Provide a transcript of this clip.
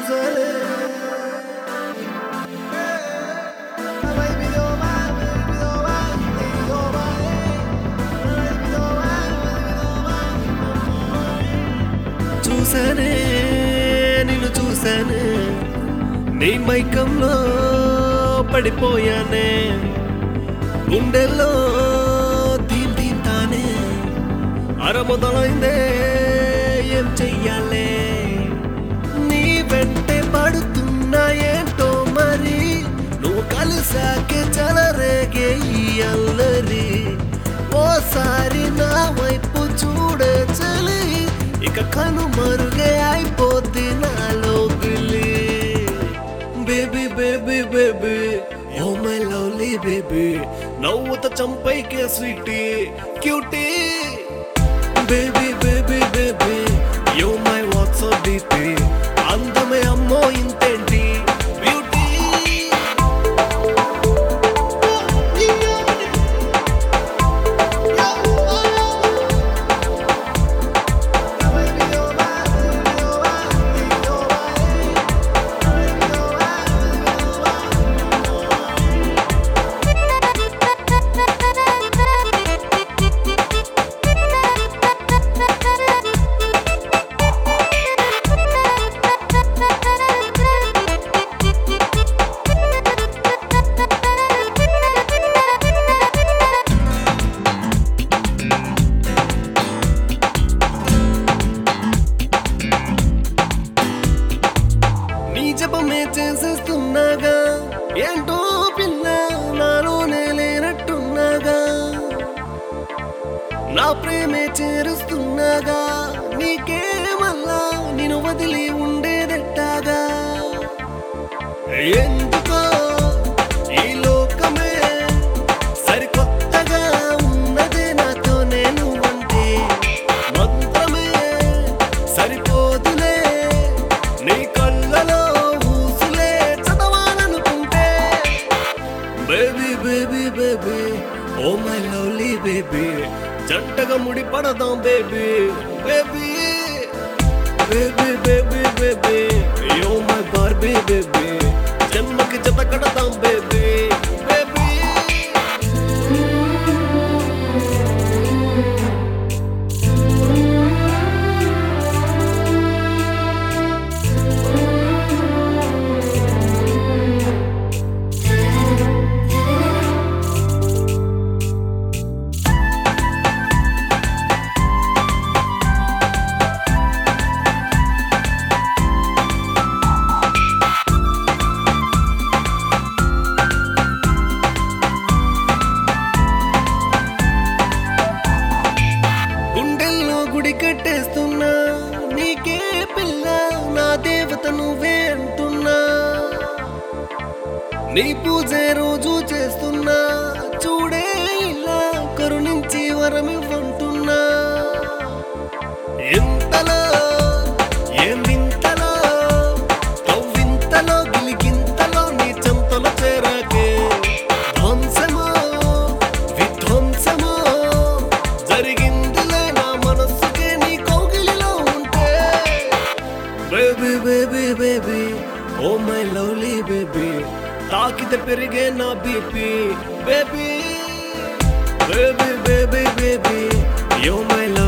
చూసానే చూసానే నిన్ను చూసానే నీ మైకంలో పడిపోయానే గుండెల్లో దీన్ దీన్ తానే అర మొదలైందే ఏం చెయ్యాలే నీ వెంటే పడుతున్నా ఏంటో మరి నువ్వు కలిసాకే చలరేగే ఈ అల్లరి ఓసారి నా వైపు చూడే చలి ఇక కను మరుగే అయిపోద్ది నాలో గిలి baby baby baby oh my lovely baby నవ్వుత చంపైకే sweetie cutie baby baby baby yo my WhatsApp DP అందమే అమ్మో ఇంతేంటి బ్యూటీ నీ జపమే చేసేస్తున్నాగా ఏంటో పిల్ల నాలోనే లేనట్టున్నాగా నా ప్రేమే చేరుస్తున్నాగా నీకే మళ్ళా నేను వదిలి ఉండేదెట్టాగా ఎందుకో ఈ లోకమే సరికొత్తగా ఉన్నదే నాతో నేను అంటే మంత్రమే సరిపోదులే నీ కళ్ళలో ఊసులే చదవాలనుకుంటే baby baby baby oh my lovely baby జంటగా ముడి పడదాం baby baby baby baby baby yo my Barbie baby జన్మకి జత కడదాం బేబీ బేబీ గుండెల్లో గుడి కట్టేస్తున్నా నీకే పిల్ల నా దేవత నువ్వే అంటున్నా నీ పూజే రోజు చేస్తున్నా చూడే ఇలా కరుణించి వరమివ్వంటున్నా ఇంతలో ఏం వింతలో కవ్వింతలో గిలిగింతలో నీ చెంతలో చేరాకే ధ్వంసమో విధ్వంసమో జరిగిందిలే నా మనస్సుకే నీ కౌగిలిలో ఉంటే baby baby baby oh my lovely baby తాకితే పెరిగే నా BP baby baby baby baby yo my love